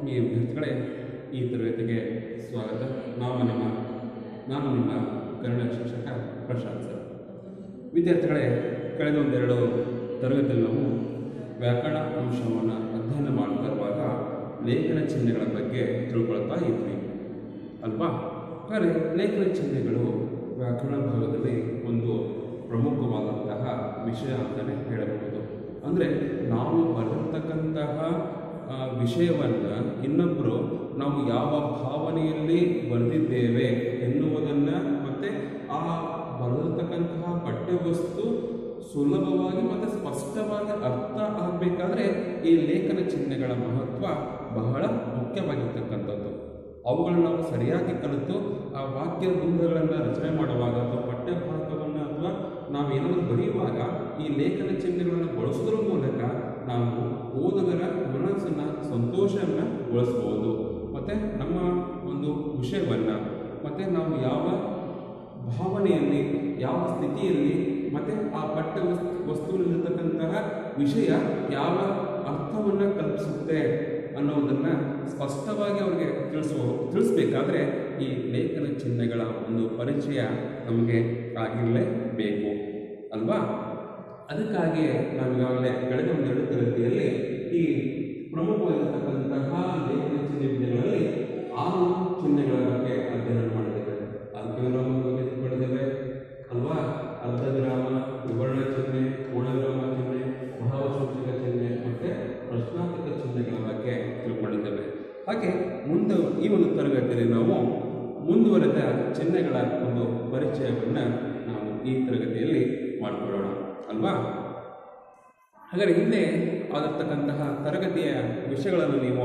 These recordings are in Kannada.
ಆತ್ಮೀಯ ವಿದ್ಯಾರ್ಥಿಗಳೇ ಈ ತರಗತಿಗೆ ಸ್ವಾಗತ ನಾವು ನಿಮ್ಮ ನಾನು ನಿಮ್ಮ ಕನ್ನಡ ಶಿಕ್ಷಕ ಪ್ರಶಾಂತ್ ಸರ್ ವಿದ್ಯಾರ್ಥಿಗಳೇ ಕಳೆದ ಒಂದೆರಡು ತರಗತಿಯಲ್ಲಿ ನಾವು ವ್ಯಾಕರಣ ಅಂಶವನ್ನು ಅಧ್ಯಯನ ಮಾಡ್ತಾ ಇರುವಾಗ ಲೇಖನ ಚಿಹ್ನೆಗಳ ಬಗ್ಗೆ ತಿಳ್ಕೊಳ್ತಾ ಇದ್ವಿ ಅಲ್ವಾ ಹಾಗಾದರೆ ಲೇಖನ ಚಿಹ್ನೆಗಳು ವ್ಯಾಕರಣ ಭಾಗದಲ್ಲಿ ಒಂದು ಪ್ರಮುಖವಾದಂತಹ ವಿಷಯ ಅಂತಲೇ ಹೇಳಬಹುದು ಅಂದರೆ ನಾವು ಬರೆದಿರ್ತಕ್ಕಂತಹ ವಿಷಯವನ್ನು ಇನ್ನೊಬ್ಬರು ನಾವು ಯಾವ ಭಾವನೆಯಲ್ಲಿ ಬರೆದಿದ್ದೇವೆ ಎನ್ನುವುದನ್ನು ಮತ್ತು ಆ ಬರೆದಿರ್ತಕ್ಕಂತಹ ಪಠ್ಯವಸ್ತು ಸುಲಭವಾಗಿ ಮತ್ತು ಸ್ಪಷ್ಟವಾಗಿ ಅರ್ಥ ಆಗಬೇಕಾದ್ರೆ ಈ ಲೇಖನ ಚಿಹ್ನೆಗಳ ಮಹತ್ವ ಬಹಳ ಮುಖ್ಯವಾಗಿರ್ತಕ್ಕಂಥದ್ದು ಅವುಗಳನ್ನು ನಾವು ಸರಿಯಾಗಿ ಕಲಿತು ಆ ವಾಕ್ಯ ವೃಂದಗಳನ್ನು ರಚನೆ ಮಾಡುವಾಗ ಅಥವಾ ಪಠ್ಯಭಾಗವನ್ನು ಅಥವಾ ನಾವು ಏನಾದರೂ ಬರೆಯುವಾಗ ಈ ಲೇಖನ ಚಿಹ್ನೆಗಳನ್ನು ಬಳಸೋದ್ರ ಮೂಲಕ ನಾವು ಓದುಗರ ಮನಸ್ಸನ್ನು ಸಂತೋಷವನ್ನು ಗೊಳಿಸ್ಬೋದು ಮತ್ತು ನಮ್ಮ ಒಂದು ವಿಷಯವನ್ನು ಮತ್ತು ನಾವು ಯಾವ ಭಾವನೆಯಲ್ಲಿ ಯಾವ ಸ್ಥಿತಿಯಲ್ಲಿ ಮತ್ತು ಆ ಪಠ್ಯ ವಸ್ತು ವಸ್ತುವಿನಲ್ಲಿರ್ತಕ್ಕಂತಹ ವಿಷಯ ಯಾವ ಅರ್ಥವನ್ನು ಕಲ್ಪಿಸುತ್ತೆ ಅನ್ನೋದನ್ನು ಸ್ಪಷ್ಟವಾಗಿ ಅವರಿಗೆ ತಿಳಿಸುವ ತಿಳಿಸ್ಬೇಕಾದ್ರೆ ಈ ಲೇಖನ ಚಿಹ್ನೆಗಳ ಒಂದು ಪರಿಚಯ ನಮಗೆ ಆಗಿರಲೇಬೇಕು ಅಲ್ವಾ ಅದಕ್ಕಾಗಿಯೇ ನಾವು ಈಗಾಗಲೇ ಕಳೆದ ಒಂದೆರಡು ತರಗತಿಯಲ್ಲಿ ಈ ಪ್ರಮುಖವಾಗಿರ್ತಕ್ಕಂತಹ ಲೇಖನ ಚಿಹ್ನೆ ವಿಧಗಳಲ್ಲಿ ಆರು ಚಿಹ್ನೆಗಳ ಬಗ್ಗೆ ಅಧ್ಯಯನ ಮಾಡಿದ್ದೇವೆ ಅಲ್ಪವಿರಾಮ ಬಗ್ಗೆ ತಿಳ್ಕೊಂಡಿದ್ದೇವೆ ಅಲ್ವಾ ಅರ್ಧ ವಿರಾಮ ವಿವರಣ ಚಿಹ್ನೆ ಪೂರ್ಣವಿರಾಮ ಚಿಹ್ನೆ ಭಾವಸೂಚಕ ಚಿಹ್ನೆ ಮತ್ತು ಪ್ರಶ್ನಾರ್ಥಕ ಚಿಹ್ನೆಗಳ ಬಗ್ಗೆ ತಿಳ್ಕೊಂಡಿದ್ದೇವೆ ಹಾಗೆ ಮುಂದೆ ಈ ಒಂದು ತರಗತಿಯಲ್ಲಿ ನಾವು ಮುಂದುವರೆದ ಚಿಹ್ನೆಗಳ ಒಂದು ಪರಿಚಯವನ್ನು ನಾವು ಈ ತರಗತಿಯಲ್ಲಿ ಮಾಡಿಕೊಳ್ಳೋಣ ಅಲ್ವಾ ಹಾಗಾದರೆ ಹಿಂದೆ ಆಗಿರ್ತಕ್ಕಂತಹ ತರಗತಿಯ ವಿಷಯಗಳನ್ನು ನೀವು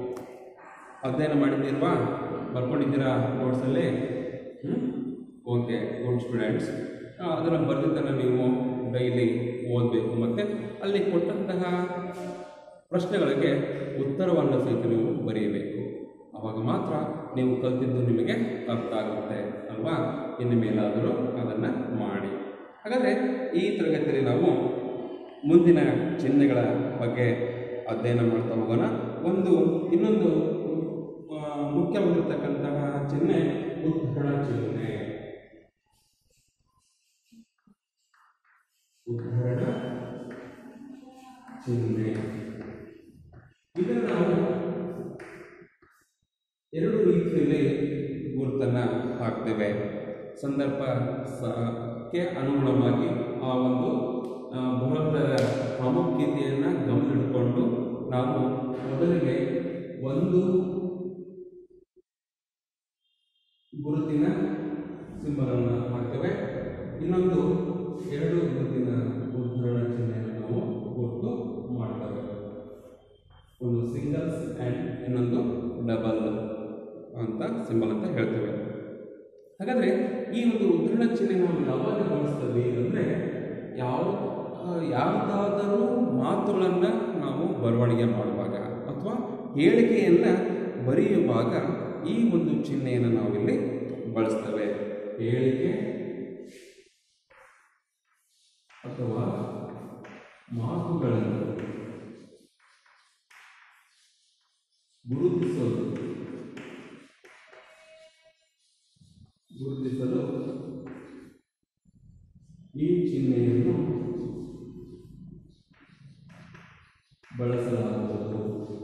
ಅಧ್ಯಯನ ಮಾಡಿದ್ದೀರ್ವಾ ಬರ್ಕೊಂಡಿದ್ದೀರಾ ನೋಟ್ಸಲ್ಲಿ ಓಕೆ ಗುಡ್ ಸ್ಟೂಡೆಂಟ್ಸ್ ಅದನ್ನು ಬರೆದಿದ್ದನ್ನು ನೀವು ಡೈಲಿ ಓದಬೇಕು ಮತ್ತು ಅಲ್ಲಿ ಕೊಟ್ಟಂತಹ ಪ್ರಶ್ನೆಗಳಿಗೆ ಉತ್ತರವನ್ನು ಸಹಿತ ನೀವು ಬರೆಯಬೇಕು ಆವಾಗ ಮಾತ್ರ ನೀವು ಕಲ್ತಿದ್ದು ನಿಮಗೆ ಅರ್ಥ ಆಗುತ್ತೆ ಅಲ್ವಾ ಇನ್ನು ಮೇಲಾದರೂ ಅದನ್ನು ಮಾಡಿ ಹಾಗಾದರೆ ಈ ತರಗತಿಯಲ್ಲಿ ನಾವು ಮುಂದಿನ ಚಿಹ್ನೆಗಳ ಬಗ್ಗೆ ಅಧ್ಯಯನ ಮಾಡ್ತಾ ಹೋಗೋಣ ಒಂದು ಇನ್ನೊಂದು ಆ, ಮುಖ್ಯವಾಗಿರ್ತಕ್ಕಂತಹ ಚಿಹ್ನೆ ಉದ್ಧರಣ ಚಿಹ್ನೆ ಉದ್ಧರಣ ಚಿಹ್ನೆ ಇದನ್ನು ನಾವು ಎರಡು ರೀತಿಯಲ್ಲಿ ಗುರುತನ್ನು ಹಾಕ್ತೇವೆ ಸಂದರ್ಭ ಕ್ಕೆ ಅನುಗುಣವಾಗಿ ಆ ಒಂದು ಆ, ಬೃಹತ್ತರ ಪ್ರಾಮುಖ್ಯತೆಯನ್ನು ಗಮನವಿಟ್ಟುಕೊಂಡು ನಾವು ಮೊದಲಿಗೆ ಒಂದು ಗುರುತಿನ ಸಿಂಬಲನ್ನು ಹಾಕ್ತೇವೆ ಇನ್ನೊಂದು ಎರಡು ಗುರುತಿನ ಉದ್ಧರಣ ಚಿಹ್ನೆಯನ್ನು ನಾವು ಗುರುತು ಮಾಡ್ತೇವೆ ಒಂದು ಸಿಂಗಲ್ಸ್ ಆ್ಯಂಡ್ ಇನ್ನೊಂದು ಡಬಲ್ ಅಂತ ಸಿಂಬಲ್ ಅಂತ ಹೇಳ್ತೇವೆ ಹಾಗಾದರೆ ಈ ಒಂದು ಉದ್ಧರಣ ಚಿಹ್ನೆ ನಾವು ಯಾವಾಗ ಬಳಸ್ತೇವೆ ಅಂದರೆ ಯಾವ ಆ, ಯಾವುದಾದರೂ ಮಾತುಗಳನ್ನು ನಾವು ಬರವಣಿಗೆ ಮಾಡುವಾಗ ಅಥವಾ ಹೇಳಿಕೆಯನ್ನು ಬರೆಯುವಾಗ ಈ ಒಂದು ಚಿಹ್ನೆಯನ್ನು ನಾವಿಲ್ಲಿ ಬಳಸ್ತೇವೆ ಹೇಳಿಕೆ ಅಥವಾ ಮಾತುಗಳನ್ನು ಗುರುತಿಸಲು ಗುರುತಿಸಲು ಈ ಚಿಹ್ನೆಯನ್ನು ಬಳಸಲಾಗುವುದು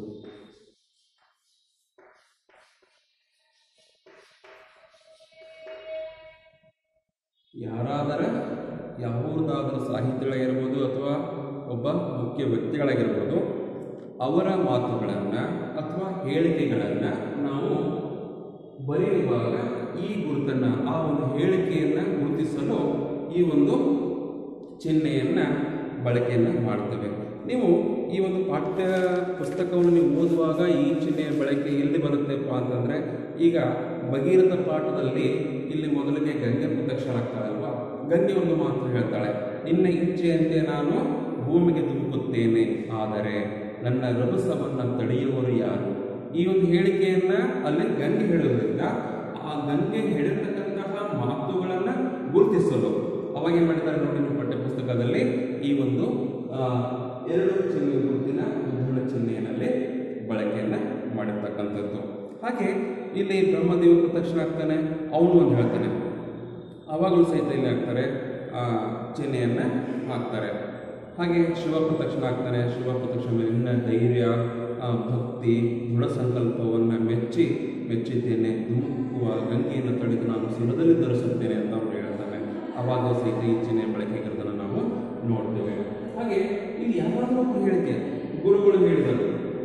ಯಾರಾದರ ಯಾವುದಾದರೂ ಸಾಹಿತಿಗಳಾಗಿರ್ಬೋದು ಅಥವಾ ಒಬ್ಬ ಮುಖ್ಯ ವ್ಯಕ್ತಿಗಳಾಗಿರ್ಬೋದು ಅವರ ಮಾತುಗಳನ್ನು ಅಥವಾ ಹೇಳಿಕೆಗಳನ್ನು ನಾವು ಬರೆಯುವಾಗ ಈ ಗುರುತನ್ನು ಆ ಒಂದು ಹೇಳಿಕೆಯನ್ನು ಗುರುತಿಸಲು ಈ ಒಂದು ಚಿಹ್ನೆಯನ್ನು ಬಳಕೆಯನ್ನು ಮಾಡ್ತೇವೆ ನೀವು ಈ ಒಂದು ಪಾಠ್ಯ ಪುಸ್ತಕವನ್ನು ನೀವು ಓದುವಾಗ ಈ ಚಿಹ್ನೆಯ ಬಳಕೆ ಎಲ್ಲಿ ಬರುತ್ತೆಪ್ಪ ಅಂತಂದರೆ ಈಗ ಭಗೀರಥ ಪಾಠದಲ್ಲಿ ಇಲ್ಲಿ ಮೊದಲಿಗೆ ಗಂಗೆ ಪ್ರತ್ಯಕ್ಷರಾಗ್ತಾಳಲ್ವಾ ಗಂಗೆ ಒಂದು ಮಾತು ಹೇಳ್ತಾಳೆ ನಿನ್ನ ಇಚ್ಛೆಯಂತೆ ನಾನು ಭೂಮಿಗೆ ಧುಮುಕುತ್ತೇನೆ ಆದರೆ ನನ್ನ ರಭಸವನ್ನು ತಡೆಯುವವರು ಯಾರು ಈ ಒಂದು ಹೇಳಿಕೆಯನ್ನು ಅಲ್ಲಿ ಗಂಗೆ ಹೇಳೋದ್ರಿಂದ ಆ ಗಂಗೆ ಹೇಳಿರ್ತಕ್ಕಂತಹ ಮಾತುಗಳನ್ನು ಗುರುತಿಸಲು ಅವಾಗ ಏನು ಮಾಡಿದ್ದಾರೆ ನೋಡಿ ನಿಮ್ಮ ಪಠ್ಯಪುಸ್ತಕದಲ್ಲಿ ಈ ಒಂದು ಆ, ಎರಡು ಚಿಹ್ನೆ ಗುರುತಿನ ಉದ್ಧರಣ ಚಿಹ್ನೆಯಲ್ಲಿ ಬಳಕೆಯನ್ನು ಮಾಡಿರ್ತಕ್ಕಂಥದ್ದು ಹಾಗೆ ಇಲ್ಲಿ ಬ್ರಹ್ಮದೇವ ಪ್ರದಕ್ಷಿಣ ಆಗ್ತಾನೆ ಅವನು ಒಂದು ಹೇಳ್ತಾನೆ ಅವಾಗಲೂ ಸಹಿತ ಇಲ್ಲಿ ಹಾಕ್ತಾರೆ ಆ ಚಿಹ್ನೆಯನ್ನು ಹಾಕ್ತಾರೆ ಹಾಗೆ ಶಿವ ಪ್ರದಕ್ಷಿಣ ಆಗ್ತಾನೆ ಶಿವ ಪ್ರದಕ್ಷಿಣ ಮೇಲೆ ಇನ್ನ ಧೈರ್ಯ ಆ, ಭಕ್ತಿ ದೃಢ ಸಂಕಲ್ಪವನ್ನು ಮೆಚ್ಚಿ ಮೆಚ್ಚಿದ್ದೇನೆ ಧುಮುಕುವ ಗಂಗೆಯನ್ನು ತಡೆದು ನಾನು ಶಿರದಲ್ಲಿ ಧರಿಸುತ್ತೇನೆ ಅಂತ ಅವರು ಹೇಳ್ತಾರೆ ಅವಾಗ ಸಹಿತ ಈ ಚಿಹ್ನೆ ಬಳಕೆಗಿರೋದನ್ನು ನಾವು ನೋಡ್ತೇವೆ ಹಾಗೆ ಇಲ್ಲಿ ಯಾವಾಗಲೂ ಒಬ್ಬರು ಹೇಳಿಕೆ ಗುರುಗಳು ಹೇಳಿದರು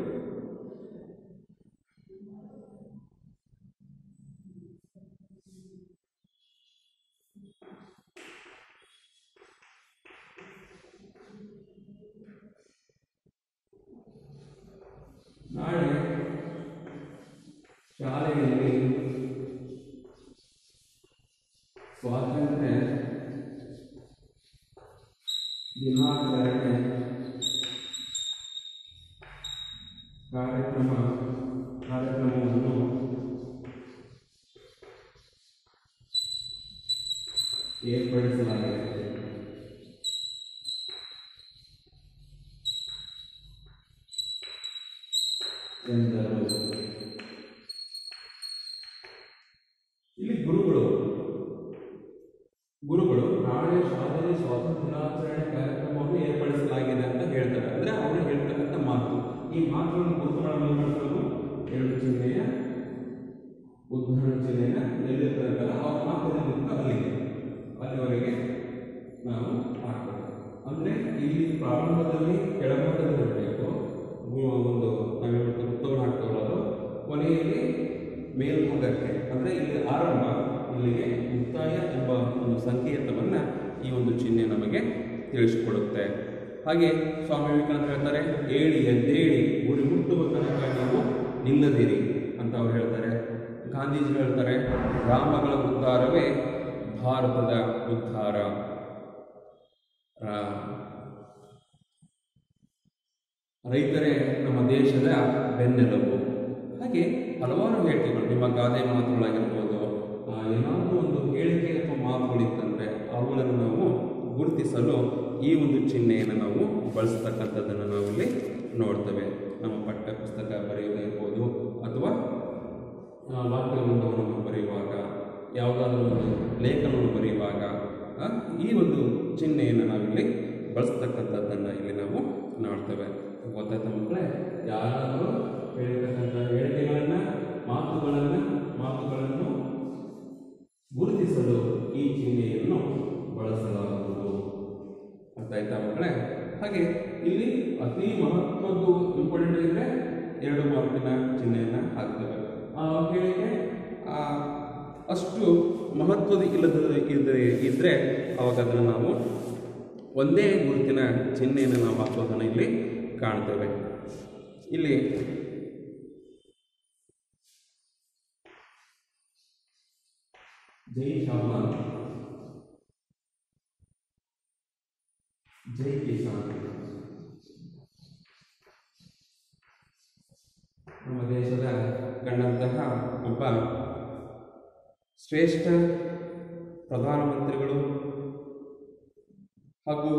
ನಾಳೆ ಶಾಲೆಯಲ್ಲಿ ಸ್ವಾತಂತ್ರ್ಯ ದಿನಾಚರಣೆ ಕಾರ್ಯಕ್ರಮ ಕಾರ್ಯಕ್ರಮವನ್ನು ಏರ್ಪಡಿಸಲಾಗಿದೆ ಎಂದರು ಇಲ್ಲಿ ಗುರುಗಳು ಗುರುಗಳು ನಾಳೆ ಶಾಲೆಯಲ್ಲಿ ಸ್ವಾತಂತ್ರ್ಯ ದಿನಾಚರಣೆ ಕಾರ್ಯಕ್ರಮವನ್ನು ಏರ್ಪಡಿಸಲಾಗಿದೆ ಅಂತ ಹೇಳ್ತಾರೆ ಅಂದ್ರೆ ಅವರು ಹೇಳ್ತಕ್ಕಂಥ ಮಾತು ಈ ಮಾತುಗಳನ್ನು ಗುರುತು ಮಾಡಲು ಏನ್ ಮಾಡ್ತಾರೆ ಎರಡು ಚಿಹ್ನೆಯ ಉದ್ಧರಣ ಚಿಹ್ನೆಯ ಎಲ್ಲಿರ್ತಾರಲ್ಲ ಅವ್ರ ಮಾತಿನ ಅಲ್ಲಿಗೆ ಅಲ್ಲಿವರೆಗೆ ನಾವು ಹಾಕ್ಬೇಕು ಅಂದ್ರೆ ಇಲ್ಲಿ ಪ್ರಾರಂಭದಲ್ಲಿ ಕೆಳಮಟ್ಟದಲ್ಲಿ ಇರಬೇಕು ಒಂದು ನಾವು ಹೇಳ್ತೇವೆ ವೃತ್ತವನ್ನು ಹಾಕ್ತೇವಲ್ಲ ಅದು ಕೊನೆಯಲ್ಲಿ ಮೇಲ್ಭಾಗಕ್ಕೆ ಅಂದ್ರೆ ಇಲ್ಲಿ ಆರಂಭ ಇಲ್ಲಿಗೆ ಮುಕ್ತಾಯ ಎಂಬ ಒಂದು ಸಂಕೇತವನ್ನ ಈ ಒಂದು ಚಿಹ್ನೆ ನಮಗೆ ತಿಳಿಸಿಕೊಡುತ್ತೆ ಹಾಗೆ ಸ್ವಾಮಿ ವಿವೇಕಾನಂದ ಹೇಳ್ತಾರೆ ಏಳಿ ಎದ್ದೇಳಿ ಗುರಿ ಮುಟ್ಟುವ ತನಕ ನೀವು ನಿಲ್ಲದಿರಿ ಅಂತ ಅವ್ರು ಹೇಳ್ತಾರೆ ಗಾಂಧೀಜಿ ಹೇಳ್ತಾರೆ ಗ್ರಾಮಗಳ ಉದ್ಧಾರವೇ ಭಾರತದ ಉದ್ಧಾರ ರಾ- ರೈತರೇ ನಮ್ಮ ದೇಶದ ಬೆನ್ನೆಲುಬು ಹಾಗೆ ಹಲವಾರು ಹೇಳಿಕೆಗಳು ನಿಮ್ಮ ಗಾದೆ ಮಾತುಗಳಾಗಿರ್ಬೋದು ಆ, ಏನಾದರೂ ಒಂದು ಹೇಳಿಕೆ ಅಥವಾ ಮಾತುಗಳಿತ್ತಂದರೆ ಅವುಗಳನ್ನು ನಾವು ಗುರುತಿಸಲು ಈ ಒಂದು ಚಿಹ್ನೆಯನ್ನು ನಾವು ಬಳಸ್ತಕ್ಕಂಥದ್ದನ್ನು ನಾವಿಲ್ಲಿ ನೋಡ್ತೇವೆ ನಮ್ಮ ಪಠ್ಯ ಪುಸ್ತಕ ಬರೆಯುವುದಿರ್ಬೋದು ಅಥವಾ ಆ, ವಾಕ್ಯವೃಂದವನ್ನು ಬರೆಯುವಾಗ ಯಾವುದಾದ್ರೂ ಒಂದು ಲೇಖನವನ್ನು ಬರೆಯುವಾಗ ಆ, ಈ ಒಂದು ಚಿಹ್ನೆಯನ್ನು ನಾವಿಲ್ಲಿ ಬಳಸ್ತಕ್ಕಂಥದ್ದನ್ನು ಇಲ್ಲಿ ನಾವು ನೋಡ್ತೇವೆ ಗೊತ್ತಾಯ್ತಾ ಮಕ್ಕಳೇ ಯಾರಾದರೂ ಹೇಳಿರ್ತಕ್ಕಂಥ ಹೇಳಿಕೆಗಳನ್ನು ಮಾತುಗಳನ್ನು ಮಾತುಗಳನ್ನು ಗುರುತಿಸಲು ಈ ಚಿಹ್ನೆಯನ್ನು ಬಳಸಲಾಗುವುದು ಅರ್ಥ ಆಯ್ತಾ ಮಕ್ಕಳೇ ಹಾಗೆ ಇಲ್ಲಿ ಅತಿ ಮಹತ್ವದ್ದು ಇಂಪಾರ್ಟೆಂಟ್ ಇದ್ರೆ ಎರಡು ಮಾರ್ಕಿನ ಚಿಹ್ನೆಯನ್ನು ಹಾಕ್ತೇವೆ ಆ ಹೇಳಿಕೆ ಆ, ಅಷ್ಟು ಮಹತ್ವದ ಇಲ್ಲದ ಇದ್ರೆ ಇದ್ರೆ ಅವಾಗ ಅದನ್ನು ನಾವು ಒಂದೇ ಗುರುತಿನ ಚಿಹ್ನೆಯನ್ನು ನಾವು ಹಾಕೋದನ್ನು ಇಲ್ಲಿ ಕಾಣ್ತೇವೆ ಇಲ್ಲಿ ಜೈ ಶ್ಯಾಮ ಜೈ ಕಿಸಾನ್ ನಮ್ಮ ದೇಶದ ಕಂಡಂತಹ ಒಬ್ಬ ಶ್ರೇಷ್ಠ ಪ್ರಧಾನಮಂತ್ರಿಗಳು ಹಾಗೂ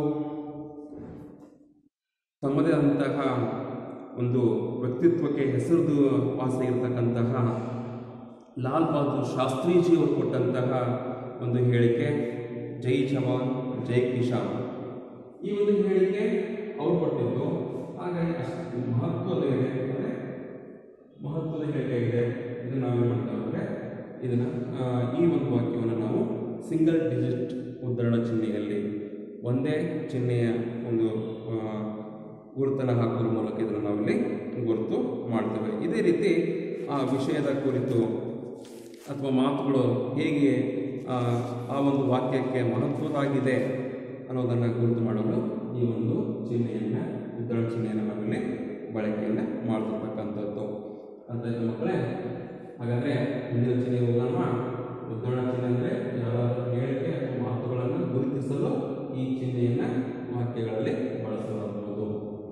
ತಮ್ಮದೇ ಆದಂತಹ ಒಂದು ವ್ಯಕ್ತಿತ್ವಕ್ಕೆ ಹೆಸರು ವಾಸಿಯಾಗಿರ್ತಕ್ಕಂತಹ ಲಾಲ್ ಬಹದ್ದೂರ್ ಶಾಸ್ತ್ರೀಜಿಯವರು ಕೊಟ್ಟಂತಹ ಒಂದು ಹೇಳಿಕೆ ಜೈ ಜವಾನ್ ಜೈ ಕಿಸಾನ್ ಈ ಒಂದು ಹೇಳಿಕೆ ಅವ್ರು ಕೊಟ್ಟಿದ್ದು ಹಾಗಾಗಿ ಅಷ್ಟು ಮಹತ್ವದ ಇದೆ ಅಂದರೆ ಮಹತ್ವದ ಹೇಳಿಕೆ ಇದೆ ಇದನ್ನು ನಾವೇನು ಮಾಡ್ತಾ ಅಂದರೆ ಇದನ್ನು ಆ, ಈ ಒಂದು ವಾಕ್ಯವನ್ನು ನಾವು ಸಿಂಗಲ್ ಡಿಜಿಟ್ ಉದ್ಧರಣ ಚಿಹ್ನೆಯಲ್ಲಿ ಒಂದೇ ಚಿಹ್ನೆಯ ಒಂದು ಆ, ಗುರುತನ್ನು ಹಾಕೋದ್ರ ಮೂಲಕ ಇದನ್ನು ನಾವಿಲ್ಲಿ ಗುರುತು ಮಾಡ್ತೇವೆ ಇದೇ ರೀತಿ ಆ ವಿಷಯದ ಕುರಿತು ಅಥವಾ ಮಾತುಗಳು ಹೇಗೆ ಆ, ಆ ಒಂದು ವಾಕ್ಯಕ್ಕೆ ಮಹತ್ವದಾಗಿದೆ ಅನ್ನೋದನ್ನು ಗುರುತು ಮಾಡಲು ಈ ಒಂದು ಚಿಹ್ನೆಯನ್ನು ಉದ್ಧರಣ ಚಿಹ್ನೆಯನ್ನು ನಾವಿಲ್ಲಿ ಬಳಕೆಯನ್ನು ಮಾಡ್ತಿರ್ತಕ್ಕಂಥದ್ದು ಅಂತ ಆಯ್ತಾ ಮಕ್ಕಳೇ ಹಾಗಾದರೆ ಮುಂದಿನ ಚಿಹ್ನೆ ಹೋಗೋಣ ಉದ್ಧರಣ ಚಿಹ್ನೆ ಅಂದರೆ ಯಾರಾದರೂ ಹೇಳಿಕೆ ಅಥವಾ ಮಾತುಗಳನ್ನು ಗುರುತಿಸಲು ಈ ಚಿಹ್ನೆಯನ್ನು ವಾಕ್ಯಗಳಲ್ಲಿ ಬಳಸಲಾಗುವುದು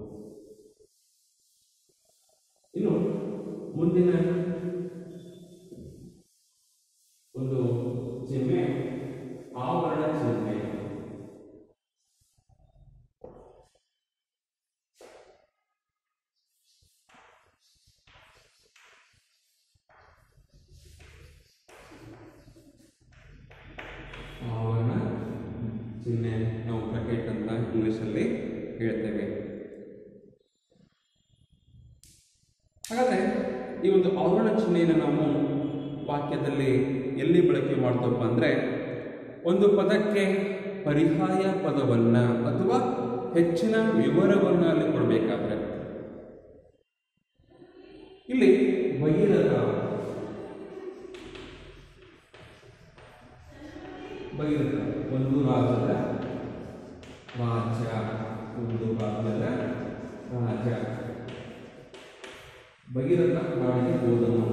ಇನ್ನು ಮುಂದಿನ ಒಂದು ಚಿಹ್ನೆ ಆವರಣ ಚಿಹ್ನೆ ಚಿಹ್ನೆ ನಾವು ಬ್ರಕೆಟ್ ಅಂತ ಇಂಗ್ಲೀಷಲ್ಲಿ ಹೇಳ್ತೇವೆ ಹಾಗಾದರೆ ಈ ಒಂದು ಆವರಣ ಚಿಹ್ನೆಯನ್ನು ನಾವು ವಾಕ್ಯದಲ್ಲಿ ಎಲ್ಲಿ ಬಳಕೆ ಮಾಡ್ತೇವಪ್ಪ ಅಂದರೆ ಒಂದು ಪದಕ್ಕೆ ಪರ್ಯಾಯ ಪದವನ್ನು ಅಥವಾ ಹೆಚ್ಚಿನ ವಿವರವನ್ನು ಅಲ್ಲಿ ಕೊಡಬೇಕಾದ್ರೆ ಇಲ್ಲಿ ಭಗೀರಥ ಭಗೀರಥ ಒಂದು ರಾಜ್ಯದ ರಾಜ ಒಂದು ರಾಜ್ಯದ ರಾಜ ಭಗೀರಥ ಕಾಡಿಗೆ ಹೋದನು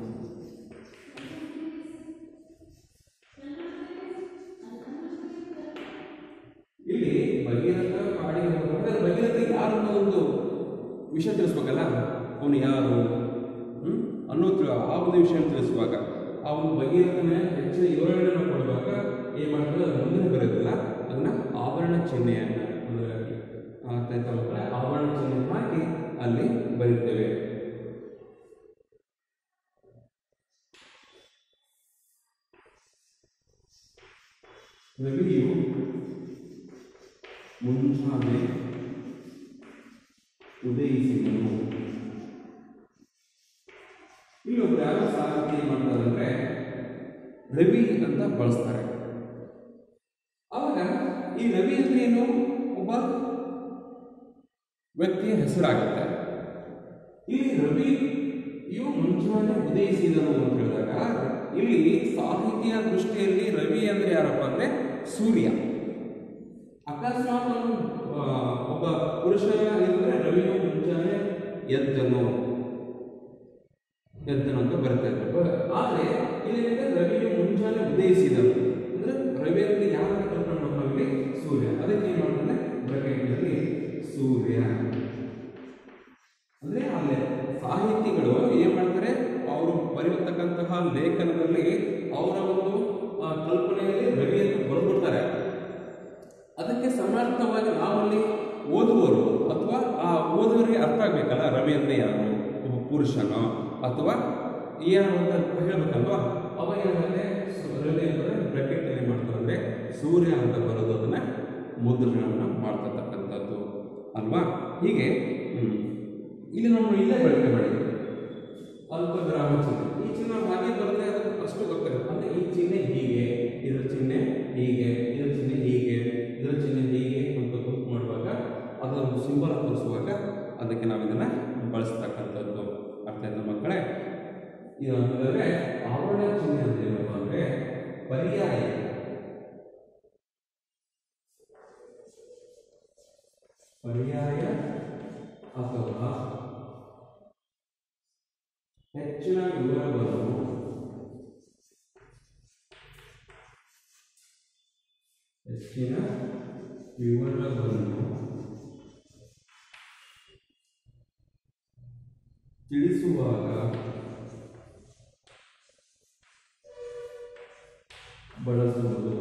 ಇಲ್ಲಿ ಭಗೀರಥ ಕಾಡಿಗೆ ಹೋದನು ಅಂದ್ರೆ ಭಗೀರಥ ಯಾರು ಅನ್ನೋ ಒಂದು ವಿಷಯ ತಿಳಿಸ್ಬೇಕಲ್ಲ ಅವನು ಯಾರು ಹ್ಮ್ ಅನ್ನೋ ತಿಳ್- ಆ ಒಂದು ವಿಷಯ ತಿಳಿಸುವಾಗ ಆ ಒಂದು ಭಗೀರಥನ ಹೆಚ್ಚಿನ ವಿವರಣೆಯನ್ನು ಕೊಡುವಾಗ ಏನ್ ಮಾಡ್ತಾರೆ ಅದು ಮುಂದೆ ಬರೋದಿಲ್ಲ ಅದನ್ನ ಆವರಣ ಚಿಹ್ನೆಯನ್ನ ಅಂದ್ರೆ ಆ ರೈತ ಮಕ್ಕಳೇ ಆವರಣ ಚಿಹ್ನೆ ಹಾಕಿ ಅಲ್ಲಿ ಬರೀತೇವೆ ರವಿಯು ಮುಂಜಾನೆ ಉದಯಿಸಿದನು ಇಲ್ಲಿ ಒಬ್ರು ಯಾರೋ ಸಾಹಿತ್ಯ ಏನ್ ಮಾಡ್ತಾರೆ ಅಂದ್ರೆ ರವಿ ಅಂತ ಬಳಸ್ತಾರೆ ಅವಾಗ ಈ ರವಿ ಅಂದ್ರೆ ಏನು ಒಬ್ಬ ವ್ಯಕ್ತಿಯ ಹೆಸರಾಗುತ್ತೆ ಇಲ್ಲಿ ರವಿ ಇವು ಮುಂಜಾನೆ ಉದಯಿಸಿದನು ಅಂತ ಹೇಳಿದಾಗ ಇಲ್ಲಿ ಸಾಹಿತ್ಯ ದೃಷ್ಟಿಯಲ್ಲಿ ರವಿ ಅಂದ್ರೆ ಯಾರಪ್ಪ ಅಂದ್ರೆ ಸೂರ್ಯ ಅಕಸ್ಮಾತ್ ಅವನು ಆ, ಒಬ್ಬ ಪುರುಷ ಏನಂದ್ರೆ ರವಿಯು ಮುಂಜಾನೆ ಎದ್ದನು ಎದ್ದನು ಅಂತ ಬರ್ತಾ ಇದ್ರು ಆದ್ರೆ ಇಲ್ಲೇನಿದೆ ರವಿಯು ಮುಂಜಾನೆ ಉದಯಿಸಿದನು ಅಂದ್ರೆ ರವಿ ಅಂದ್ರೆ ಯಾರು ಕಲ್ಪನೆ ಮಾಡ್ತೀವಿ ಸೂರ್ಯ ಅದಕ್ಕೆ ಏನ್ ಮಾಡ್ತಾನೆ ಬ್ರಕೆಟ್ನಲ್ಲಿ ಸೂರ್ಯ ಅಂದ್ರೆ ಅಲ್ಲಿ ಸಾಹಿತಿಗಳು ಏನ್ ಮಾಡ್ತಾರೆ ಅವರು ಬರೆಯತಕ್ಕಂತಹ ಲೇಖನದಲ್ಲಿ ಅವರ ಒಂದು ಆ, ಕಲ್ಪನೆಯಲ್ಲಿ ರವಿ ಅಂತ ಬರ್ಬಿಡ್ತಾರೆ ಅದಕ್ಕೆ ಸಮಾರ್ಥವಾಗಿ ನಾವಲ್ಲಿ ಓದುವವರು ಅಥವಾ ಆ ಓದುವರಿಗೆ ಅರ್ಥ ಆಗ್ಬೇಕಲ್ಲ ರವಿ ಅಂದ್ರೆ ಯಾರು ಒಬ್ಬ ಪುರುಷನೋ ಅಥವಾ ಯಾರು ಅಂತ ಹೇಳ್ಬೇಕಲ್ವಾ ಅವಾಗ ಏನಾಗುತ್ತೆ ಸು- ರವಿ ಅಂದರೆ ಬ್ರಾಕೆಟ್ ಅಲ್ಲಿ ಮಾಡ್ತಾರೆ ಅಂದ್ರೆ ಸೂರ್ಯ ಅಂತ ಬರೋದು ಅದನ್ನ ಮುದ್ರಣವನ್ನು ಮಾಡ್ತಕ್ಕಂಥದ್ದು ಅಲ್ವಾ ಹೀಗೆ ಹ್ಮ್. ಇಲ್ಲಿ ನಾವು ಇಲ್ಲೇ ಬಳಕೆ ಮಾಡಿದ್ವಿ ಅಲ್ಪ ಗ್ರಾಮ ಚಿಹ್ನೆ ಈ ಚಿಹ್ನೆ ಹಾಗೆ ಬರುತ್ತೆ ಅದಕ್ಕೆ ಅಷ್ಟು ಗೊತ್ತಾಗುತ್ತೆ ಅಂದ್ರೆ ಈ ಚಿಹ್ನೆ ಹೀಗೆ ಇದರ ಚಿಹ್ನೆ ಹೀಗೆ ಇದರ ಚಿಹ್ನೆ ಹೀಗೆ ಇದರ ಚಿಹ್ನೆ ಹೀಗೆ ಅಂತ ಗುರುತು ಮಾಡುವಾಗ ಅದರ ಒಂದು ಸಿಂಬಲ್ ತೋರಿಸುವಾಗ ಅದಕ್ಕೆ ನಾವು ಇದನ್ನ ಬಳಸ್ತಕ್ಕಂಥದ್ದು ಅರ್ಥ ಆಯ್ತಾ ಮಕ್ಕಳೇ ಇದು ಅಂದರೆ ಆವರಣ ಚಿಹ್ನೆ ಅಂತ ಏನಪ್ಪ ಅಂದ್ರೆ ಪರ್ಯಾಯ ಪರ್ಯಾಯ ಅಥವಾ ಹೆಚ್ಚಿನ ವಿವರವನ್ನು ಹೆಚ್ಚಿನ ವಿವರವನ್ನು ತಿಳಿಸುವಾಗ ಬಳಸುವುದು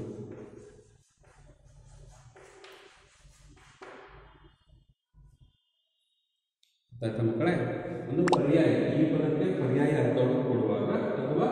ಆಯ್ತಾ ಮಕ್ಕಳೇ ಒಂದು ಪರ್ಯಾಯ ಈ ಪದಕ್ಕೆ ಪರ್ಯಾಯ ಅರ್ಥವನ್ನು ಕೊಡುವಾಗ ಅಥವಾ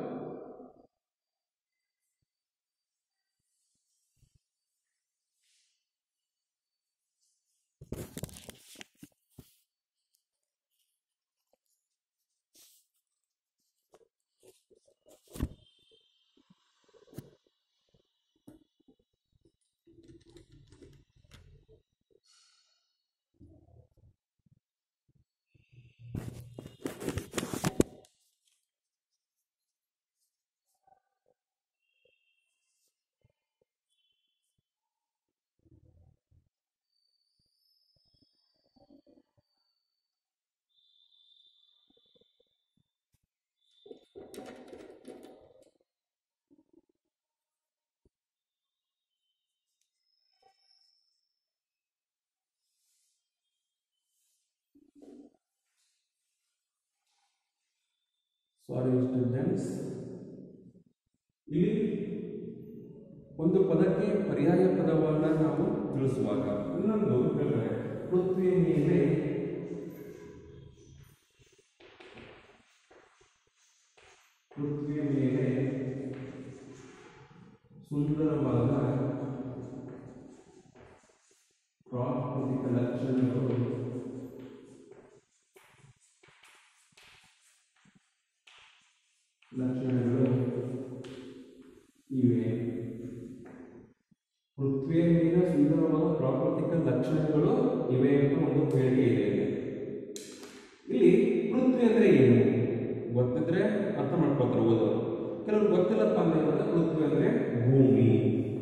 ಸಾರಿ ಸ್ಟೂಡೆಂಟ್ಸ್ ಇಲ್ಲಿ ಒಂದು ಪದಕ್ಕೆ ಪರ್ಯಾಯ ಪದವನ್ನು ನಾವು ತಿಳಿಸುವಾಗ ಇನ್ನೊಂದು ಹೇಳ್ತಾರೆ ಪೃಥ್ವಿಯ ಮೇಲೆ ಪೃಥ್ವಿಯ ಮೇಲೆ ಸುಂದರವಾದ ಲಕ್ಷಣಗಳು ಲಕ್ಷಣಗಳು ಇವೆ ಪೃಥ್ವಿಯ ಮೇಲಿನ ಸುಂದರವಾದ ಪ್ರಾಕೃತಿಕ ಲಕ್ಷಣಗಳು ಇವೆ ಅಂತ ಒಂದು ಹೇಳಿಕೆ ಇದೆ ಇಲ್ಲಿ. ಇಲ್ಲಿ ಪೃಥ್ವಿ ಅಂದ್ರೆ ಏನು ಗೊತ್ತಿದ್ರೆ ಅರ್ಥ ಮಾಡ್ಕೊತಾರೆ ಓದೋರು ಕೆಲವರು ಗೊತ್ತಿಲ್ಲಪ್ಪ ಅಂದ್ರೆ ಇವಾಗ ಪೃಥ್ವಿ ಅಂದ್ರೆ ಭೂಮಿ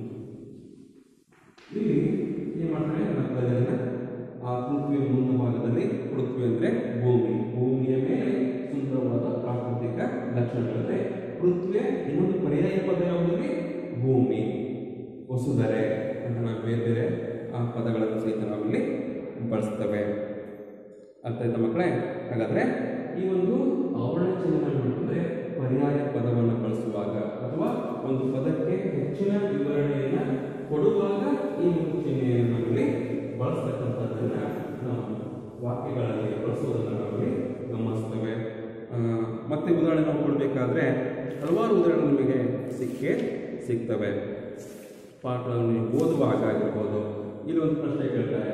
ಇಲ್ಲಿ ಏನ್ ಮಾಡ್ತಾರೆ ನಕ್ಕದನ್ನ ಆ ಪೃಥ್ವಿಯ ಮುಂದ ಭಾಗದಲ್ಲಿ ಪೃಥ್ವಿ ಅಂದ್ರೆ ಭೂಮಿ ಭೂಮಿಯ ಮೇಲೆ ಸುಂದರವಾದ ಪ್ರಾಕೃತಿಕ ಲಕ್ಷಣಗಳಿವೆ ಪೃಥ್ವಿಯ ಇನ್ನೊಂದು ಪರ್ಯಾಯ ಪದ ಯಾವುದಲ್ಲಿ ಭೂಮಿ ವಸುಧರೆ ಅಂತ ನಾವು ಬೇರೆ ಬೇರೆ ಆ ಪದಗಳನ್ನು ಸಹಿತ ನಾವಿಲ್ಲಿ ಬಳಸ್ತೇವೆ ಅರ್ಥ ಆಯ್ತಾ ಮಕ್ಕಳೇ ಹಾಗಾದ್ರೆ ಈ ಒಂದು ಆವರಣ ಚಿಹ್ನೆಯನ್ನು ನೋಡಿದ್ರೆ ಪರ್ಯಾಯ ಪದವನ್ನು ಬಳಸುವಾಗ ಅಥವಾ ಒಂದು ಪದಕ್ಕೆ ಹೆಚ್ಚಿನ ವಿವರಣೆಯನ್ನ ಕೊಡುವಾಗ ಈ ಒಂದು ಚಿಹ್ನೆಯನ್ನು ನಾವಿಲ್ಲಿ ಬಳಸ್ತಕ್ಕಂಥದ್ದನ್ನ ನಾವು ವಾಕ್ಯಗಳಲ್ಲಿ ಬಳಸುವುದನ್ನು ನಾವಿಲ್ಲಿ ಗಮನಿಸ್ತೇವೆ ಆ, ಮತ್ತೆ ಉದಾಹರಣೆ ನಾವು ಕೊಡಬೇಕಾದ್ರೆ ಹಲವಾರು ಉದಾಹರಣೆ ನಿಮಗೆ ಸಿಕ್ಕೇ ಸಿಗ್ತವೆ ಪಾಠಗಳನ್ನು ನೀವು ಓದುವಾಗ ಆಗಿರ್ಬೋದು ಇಲ್ಲಿ ಒಂದು ಪ್ರಶ್ನೆ ಕೇಳ್ತಾರೆ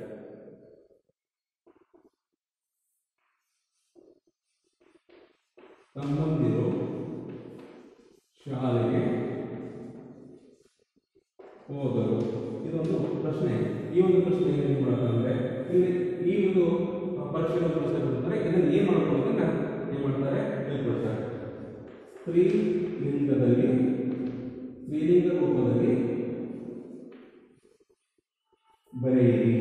ತಮ್ಮಂದಿರು ಶಾಲೆಗೆ ಹೋದರು ಇದೊಂದು ಪ್ರಶ್ನೆ ಈ ಒಂದು ಪ್ರಶ್ನೆ ಏನು ಮಾಡೋದಂದ್ರೆ ಇಲ್ಲಿ ಈ ಒಂದು ಪರೀಕ್ಷೆಗಳ ಪ್ರಶ್ನೆ ಕೊಡ್ತಾರೆ ಇದನ್ನು ಏನು ಮಾಡ್ಕೊಳ್ಳೋದನ್ನ ಏನು ಮಾಡ್ತಾರೆ ಹೇಳ್ಕೊಡ್ತಾರೆ ಸ್ತ್ರೀಲಿಂಗದಲ್ಲಿ ಸ್ತ್ರೀಲಿಂಗ ರೂಪದಲ್ಲಿ ಬರೆಯಿರಿ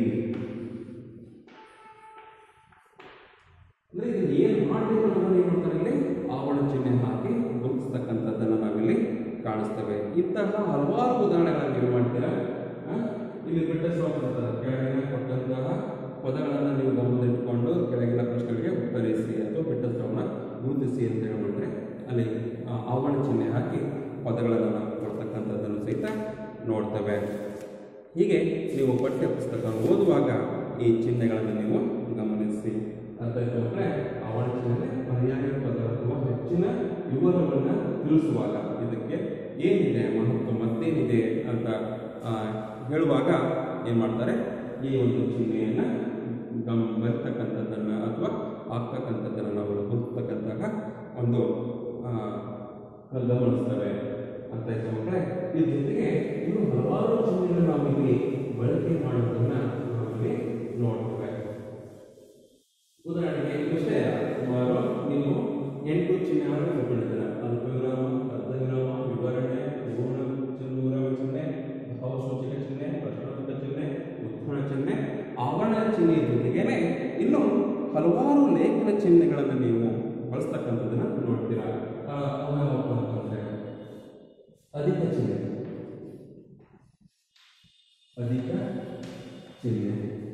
ಅಂದ್ರೆ ಇದನ್ನ ಏನು ಮಾಡಬೇಕು ಅನ್ನೋದನ್ನ ಏನು ಮಾಡ್ತಾರೆ ಇಲ್ಲಿ ಆವರಣ ಚಿಹ್ನೆ ಹಾಕಿ ಗುರುತಿಸ್ತಕ್ಕಂಥದ್ದನ್ನು ನಾವಿಲ್ಲಿ ಕಾಣಿಸ್ತೇವೆ ಇಂತಹ ಹಲವಾರು ಉದಾಹರಣೆಗಳನ್ನು ನೀವು ಮಾಡ್ತೀರಾ ಆ? ಇಲ್ಲಿ ಬಿಟ್ಟ ಸ್ವಾತಂತ್ರ್ಯ ಕೆಳಗಿನ ಕೊಟ್ಟಂತಹ ಪದಗಳನ್ನು ನೀವು ಗಮನದಲ್ಲಿಟ್ಟುಕೊಂಡು ಕೆಳಗಿನ ಪ್ರಶ್ನೆಗಳಿಗೆ ಉತ್ತರಿಸಿ ಅಥವಾ ಬಿಟ್ಟ ಸ್ವರವನ್ನು ಗುರುತಿಸಿ ಅಂತ ಹೇಳಿ ಮಾಡಿದ್ರೆ ಅಲ್ಲಿ ಆ ಆವರಣ ಚಿಹ್ನೆ ಹಾಕಿ ಪದಗಳನ್ನು ನಾವು ಕೊಡ್ತಕ್ಕಂಥದ್ದನ್ನು ಸಹಿತ ನೋಡ್ತೇವೆ ಹೀಗೆ ನೀವು ಪಠ್ಯ ಪುಸ್ತಕ ಓದುವಾಗ ಈ ಚಿಹ್ನೆಗಳನ್ನು ನೀವು ಗಮನಿಸಿ ಅರ್ಥ ಆಯ್ತಾ ಮಕ್ಕಳೇ ಅವಳ ಚಿಹ್ನೆ ಪರ್ಯಾಯ ಪದ ಅಥವಾ ಹೆಚ್ಚಿನ ವಿವರವನ್ನು ತಿಳಿಸುವಾಗ ಇದಕ್ಕೆ ಏನಿದೆ ಮಹತ್ವ ಮತ್ತೇನಿದೆ ಅಂತ ಆ, ಹೇಳುವಾಗ ಏನು ಮಾಡ್ತಾರೆ ಈ ಒಂದು ಚಿಹ್ನೆಯನ್ನು ಗಮ್ ಬರ್ತಕ್ಕಂಥದ್ದನ್ನು ಅಥವಾ ಆಗ್ತಕ್ಕಂಥದ್ದನ್ನು ನಾವು ಗುರುತಕ್ಕಂತಹ ಒಂದು ಆ, ಗಮನಿಸ್ತವೆ ಅಂತ ಆಯ್ತಾ ಮಕ್ಕಳೇ ಇದ್ರ ಜೊತೆಗೆ ಇನ್ನು ಹಲವಾರು ಚಿಹ್ನೆಗಳನ್ನು ನಾವು ಇಲ್ಲಿ ಬಳಕೆ ಮಾಡೋದನ್ನ ನಾವಿಲ್ಲಿ ನೋಡ್ತೇವೆ ಉದಾಹರಣೆಗೆ ವಿಷಯ ಸುಮಾರು ನೀವು ಎಂಟು ಚಿಹ್ನೆಗಳನ್ನು ತಿಳ್ಕೊಂಡಿದ್ದೀರ ಅಲ್ಪ ವಿರಾಮ ಅರ್ಧ ವಿರಾಮ ವಿವರಣೆ ಪೂರ್ಣ ವಿರಾಮ ಚಿಹ್ನೆ ಭಾವಸೂಚಕ ಚಿಹ್ನೆ ಪ್ರಶ್ನಾರ್ಥಕ ಚಿಹ್ನೆ ಉತ್ಪನ್ನ ಚಿಹ್ನೆ ಆವರಣ ಚಿಹ್ನೆ ಜೊತೆಗೇನೆ ಇನ್ನು ಹಲವಾರು ಲೇಖನ ಚಿಹ್ನೆಗಳನ್ನು ನೀವು ಬಳಸ್ತಕ್ಕಂಥದ್ದನ್ನ ನೋಡ್ತೀರಾ ಆ, ಅವು ಯಾವಪ್ಪ ಅಂತಂದ್ರೆ ಅಧಿಕ ಚಿಹ್ನೆ ಅಧಿಕ ಚಿಹ್ನೆ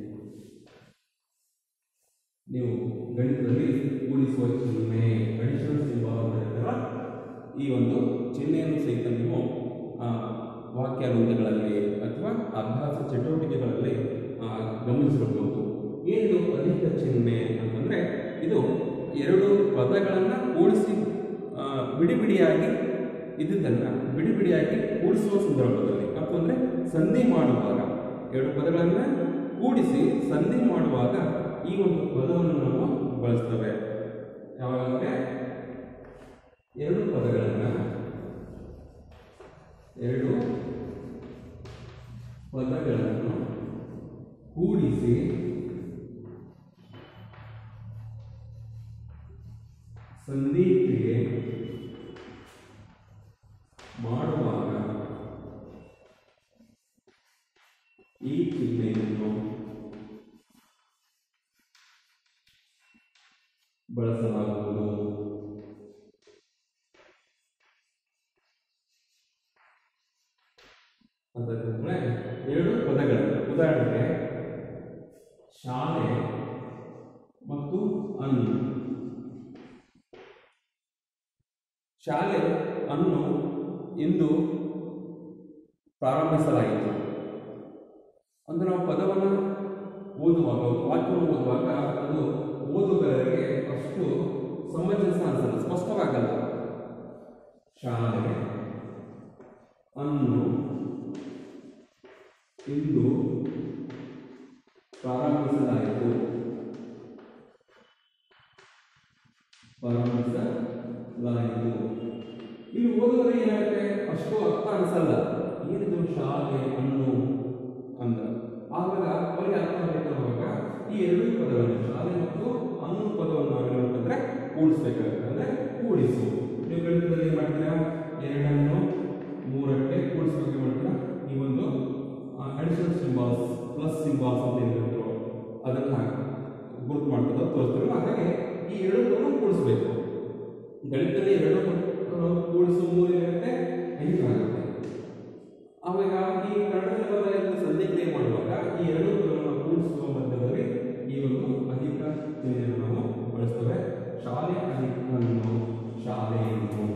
ನೀವು ಗಣಿತದಲ್ಲಿ ಕೂಡಿಸುವ ಚಿಹ್ನೆ ಅಡಿಷನಲ್ ಸಿಂಬಲ್ ಅಂತ ಹೇಳ್ತೀರ ಈ ಒಂದು ಚಿಹ್ನೆಯನ್ನು ಸಹಿತ ನೀವು ಆ, ವಾಕ್ಯ ವೃಂದಗಳಲ್ಲಿ ಅಥವಾ ಅಭ್ಯಾಸ ಚಟುವಟಿಕೆಗಳಲ್ಲಿ ಆ, ಗಮನಿಸಿರಬಹುದು ಏನು ಅಧಿಕ ಚಿಹ್ನೆ ಅಂತಂದ್ರೆ ಇದು ಎರಡು ಪದಗಳನ್ನು ಕೂಡಿಸಿ ಆ, ಬಿಡಿ ಬಿಡಿಯಾಗಿ ಇದ್ದುದನ್ನು ಬಿಡಿ ಬಿಡಿಯಾಗಿ ಕೂಡಿಸುವ ಸಂದರ್ಭದಲ್ಲಿ ಅಥವಾ ಅಂದರೆ ಸಂಧಿ ಮಾಡುವಾಗ ಎರಡು ಪದಗಳನ್ನು ಕೂಡಿಸಿ ಸಂಧಿ ಮಾಡುವಾಗ ಈ ಒಂದು ಪದವನ್ನು ನಾವು ಬಳಸ್ತೇವೆ ಯಾವಾಗಂದ್ರೆ ಎರಡು ಪದಗಳನ್ನು ಎರಡು ಪದಗಳನ್ನು ಕೂಡಿಸಿ ಸಂಧಿ ಕ್ರಿಯೆ ಮಾಡುವಾಗ ಈ ಚಿಹ್ನೆಯನ್ನು ಬಳಸಲಾಗುವುದು ಅಂತಂದ್ರೆ ಎರಡು ಪದಗಳು ಉದಾಹರಣೆಗೆ ಶಾಲೆ ಮತ್ತು ಅನ್ನು ಶಾಲೆ ಅನ್ನು ಇಂದು ಪ್ರಾರಂಭಿಸಲಾಯಿತು ಅಂದ್ರೆ ನಾವು ಪದವನ್ನು ಓದುವಾಗ ವಾಕ್ಯವನ್ನು ಓದುವಾಗ ಅದು ಓದುಗರಿಗೆ ಅಷ್ಟು ಸಮಂಜಸ ಅನ್ಸಲ್ಲ ಸ್ಪಷ್ಟವಾಗಲ್ಲ ಶಾಲೆ ಅನ್ನು ಇಂದು ಪ್ರಾರಂಭಿಸಲಾಯಿತು ಪ್ರಾರಂಭಿಸಲಾಯಿತು ಇಲ್ಲಿ ಓದಿದ್ರೆ ಏನಾಗುತ್ತೆ ಅಷ್ಟು ಅರ್ಥ ಅನ್ಸಲ್ಲ ಏನಿದು ಶಾಲೆ ಹಣ್ಣು ಅಂದ ಆವಾಗ ಅವರಿಗೆ ಅರ್ಥ ಆಗಬೇಕಾಗುವಾಗ ಈ ಎರಡೂ ಪದಗಳನ್ನು ಶಾಲೆ ಮತ್ತು ಹಣ್ಣು ಪದವನ್ನು ನಾವೇನು ಮಾಡ್ಬೇಕಂದ್ರೆ ಕೂಡಿಸ್ಬೇಕಾಗುತ್ತೆ ಅಂದ್ರೆ ಕೂಡಿಸು ನೀವು ಗಣಿತದಲ್ಲಿ ಏನ್ ಮಾಡ್ತೀರಾ ಎರಡನ್ನು ಮೂರಕ್ಕೆ ಕೂಡಿಸ್ಬೇಕು ಮಾಡ್ತೀರಾ ಈ ಒಂದು ಅಡಿಷನಲ್ ಸಿಂಬಾಲ್ಸ್ ಪ್ಲಸ್ ಸಿಂಬಾಲ್ಸ್ ಅಂತ ಏನಿರುತ್ತೋ ಅದನ್ನ ಗುರುತು ಮಾಡ್ತದೋ ತೋರಿಸ್ತೀರಲ್ಲ ಹಾಗೆ ಈ ಎರಡು ಪದವನ್ನು ಕೂಡಿಸ್ಬೇಕು ಗಣಿತದಲ್ಲಿ ಎರಡು ಪದಗಳು ಕೂಡಿಸು ಮೂರು ಏನಾಗುತ್ತೆ ಐದು ಆಗುತ್ತೆ ಆವಾಗ ಈ ಕನ್ನಡದಲ್ಲಿ ಬದಲಾಯಿತ ಸಂಧಿ ಕ್ರಿಯೆ ಮಾಡುವಾಗ ಈ ಎರಡು ಪದಗಳನ್ನು ಕೂಡಿಸುವ ಮಧ್ಯದಲ್ಲಿ ಈ ಒಂದು ಅಧಿಕ ಚಿಹ್ನೆಯನ್ನು ನಾವು ಬಳಸ್ತೇವೆ ಶಾಲೆ ಅಧಿಕವನ್ನು ಶಾಲೆಯನ್ನು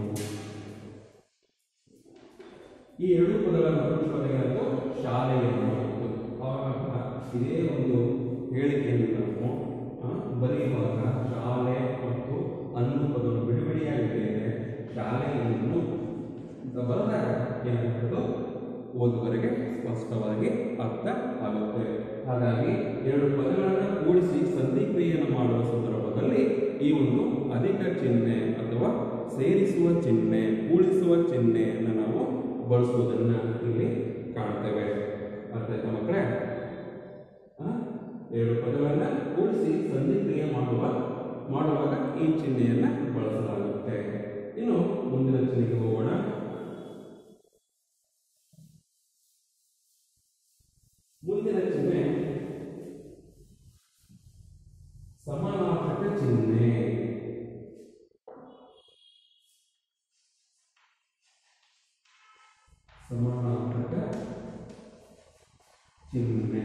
ಈ ಎರಡು ಪದಗಳನ್ನು ಕೂಡಿಸುವಾಗ ಏನಾಯ್ತು ಶಾಲೆಯನ್ನು ಆಯಿತು ಆವಾಗ ಇದೇ ಒಂದು ಹೇಳಿಕೆಯನ್ನು ನಾವು ಆ, ಬರೆಯುವಾಗ ಶಾಲೆ ಮತ್ತು ಅನ್ನು ಪದವನ್ನು ಬಿಡಿಬಿಡಿಯಾಗಿ ಬರೆಯದೆ ಶಾಲೆಯನ್ನು ಅಂತ ಬರೆದಾಗ ಏನಾಗ್ತದೋ ಓದುವರೆಗೆ ಸ್ಪಷ್ಟವಾಗಿ ಅರ್ಥ ಆಗುತ್ತೆ ಹಾಗಾಗಿ ಎರಡು ಪದಗಳನ್ನು ಕೂಡಿಸಿ ಸಂಧಿ ಕ್ರಿಯೆಯನ್ನು ಮಾಡುವ ಸಂದರ್ಭದಲ್ಲಿ ಈ ಒಂದು ಅಧಿಕ ಚಿಹ್ನೆ ಅಥವಾ ಸೇರಿಸುವ ಚಿಹ್ನೆ ಕೂಡಿಸುವ ಚಿಹ್ನೆಯನ್ನು ನಾವು ಬಳಸುವುದನ್ನು ಇಲ್ಲಿ ಕಾಣ್ತೇವೆ ಅರ್ಥ ಆಯ್ತಾ ಮಕ್ಕಳೇ ಆ? ಎರಡು ಪದಗಳನ್ನ ಕೂಡಿಸಿ ಸಂಧಿ ಕ್ರಿಯೆ ಮಾಡುವ ಮಾಡುವಾಗ ಈ ಚಿಹ್ನೆಯನ್ನ ಬಳಸಲಾಗುತ್ತೆ ಇನ್ನು ಮುಂದಿನ ಚಿಹ್ನೆಗೆ ಹೋಗೋಣ ಮುಂದಿನ ಚಿಹ್ನೆ ಸಮಾನಾರ್ಥಕ ಚಿಹ್ನೆ ಸಮಾನಾರ್ಥಕ ಚಿಹ್ನೆ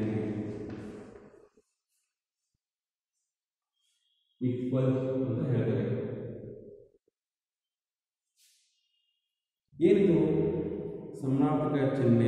ಈಕ್ವಲ್ ಅಂತ ಹೇಳ್ತೇವೆ ಏನಿದು ಸಮಾನಾರ್ಥಕ ಚಿಹ್ನೆ